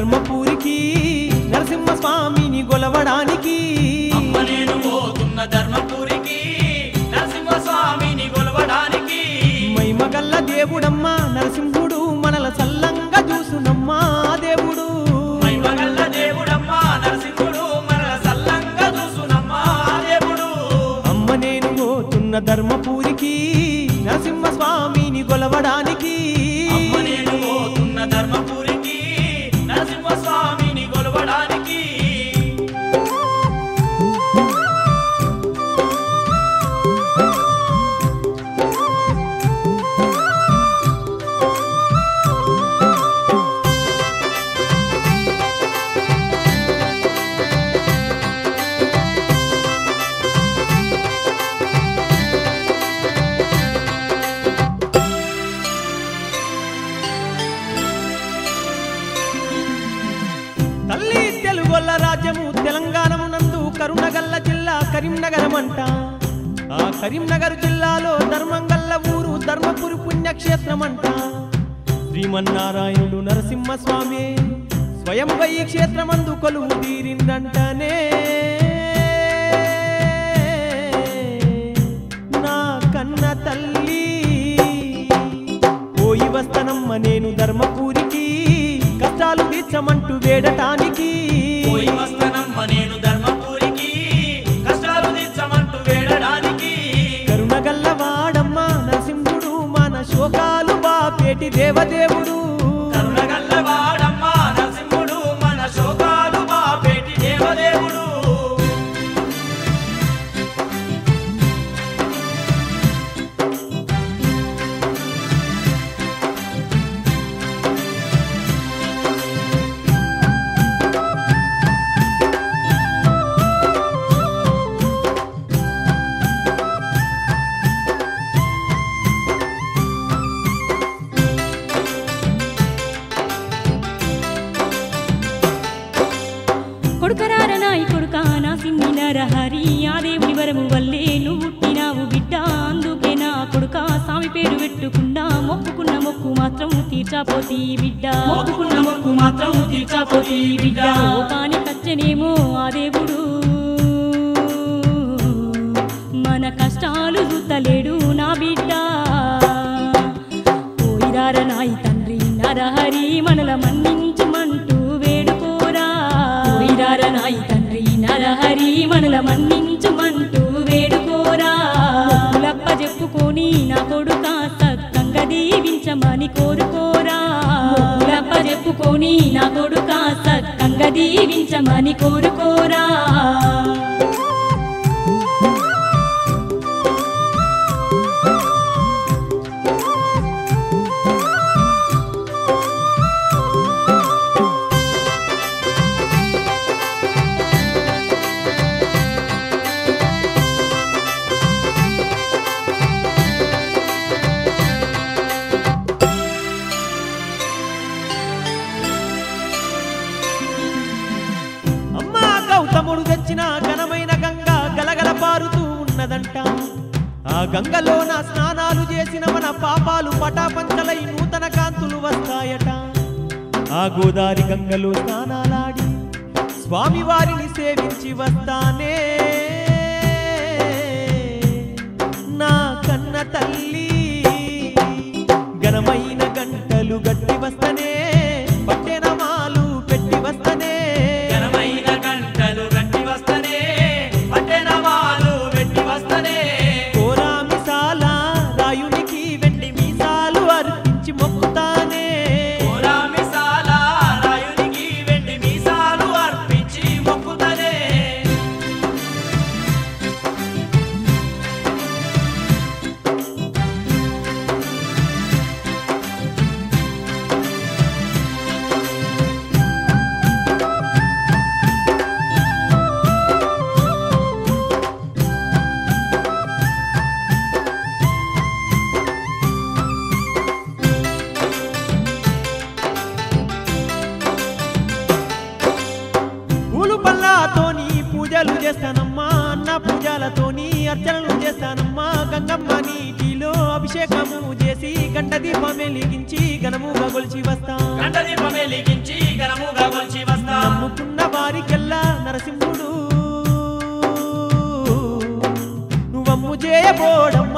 ధర్మపురికి నరసింహ స్వామిని గొలవడానికి అమ్మ నేను పోతున్న ధర్మపురికి నరసింహస్వామిని కొలవడానికి మైమగల్ల దేవుడమ్మ నరసింహుడు మనల సల్లంగా చూసునమ్మా దేవుడు మహిమగల్ల దేవుడమ్మా నరసింహుడు మనల సల్లంగా చూసునమ్మా దేవుడు అమ్మ నేను పోతున్న ధర్మపురికి నరసింహ స్వామిని గొలవడానికి అమ్మ నేను పోతున్న ధర్మపురికి నరసింహస్వామిని కొలవడానికి తల్లి తెలుగొల్ల రాజ్యము తెలంగాణమునందు కరుణగల్ల జిల్లా కరీంనగరమంట ఆ కరీంనగర్ జిల్లాలో ధర్మంగల్ల ఊరు ధర్మపురి పుణ్యక్షేత్రమంట శ్రీమన్నారాయణుడు నరసింహస్వామి స్వయంగా ఈ క్షేత్రమందు కొలువు తీరిందంటనే నా కన్న తల్లి పోయి వస్తనమ్మ నేను ధర్మపూరికి కష్టాలు తీర్చమంటూ వేడటానికి పోయి వస్తనమ్మ నేను ధర్మపురికి కష్టాలు తీర్చమంటూ వేడడానికి కరుణగల్ల వాడమ్మ నరసింహుడు మన శోకాలు బాపేటి దేవదేవుడు కరుణగల్ల వాడమ్మా నరసింహుడు మన శోకాలు బాపేటి దేవదేవుడు కొడుకరార నాయి కొడుక నా సిన్ని నరహరి ఆ దేవుని వరము వల్లే నువ్వు పుట్టినావు బిడ్డ అందుకే నా కొడుక స్వామి పేరు పెట్టుకున్నా మొక్కుకున్న మొక్కు మాత్రం తీర్చాపోతి బిడ్డ మొక్కుకున్న మొక్కు మాత్రం తీర్చాపోతి బిడ్డ లోకాని కచ్చనేమో ఆ దేవుడు మన కష్టాలు చూతలేడు నా బిడ్డ పోయిరార నాయి తండ్రి నరహరి మనల మన్నించమంటూ వేడుకోరా పోయిరార నాయి తండ్రి నరహరి మనల మన్నించమంటూ వేడుకోరా లప్ప చెప్పుకొని నా కొడుక సత్తంగా దీవించమని కోరుకోరా లప్ప చెప్పుకొని నా కొడుక సత్తంగా దీవించమని కోరుకోరా అమ్మా గౌతముడు తెచ్చిన ఘనమైన గంగ గలగల పారుతూ ఉన్నదంట ఆ గంగలో నా స్నానాలు చేసిన మన పాపాలు పటాపంచలై నూతన కాంతులు వస్తాయట ఆ గోదారి గంగలో స్నానాలాడి స్వామి వారిని సేవించి వస్తానే నా కన్న తల్లి ఘనమైన గంటలు గట్టి వస్తనే పట్టెనమాలు పెట్టి వస్తనే ఘనమైన గంటలు గట్టి వస్తనే పట్టెనమాలు వెట్టి వస్తనే కోరా మిసాల రాయునికి వెండి మీసాలు అర్పించి మొక్కుతానే కోరా మిసాల రాయునికి వెండి మీసాలు అర్పించి మొక్కుతనే పూలు పళ్ళతోని పూజలు చేస్తానమ్మా అన్న పూజలతోని అర్చనలు చేస్తానమ్మా గంగమ్మ నీటిలో అభిషేకము చేసి గంట దీపం వెలిగించి ఘనముగా గొలిచి వస్తా గంట దీపం వెలిగించి ఘనముగా కొలిచి నమ్ముకున్న వారికెల్లా నరసింహుడు నువ్వమ్ము చేయబోడం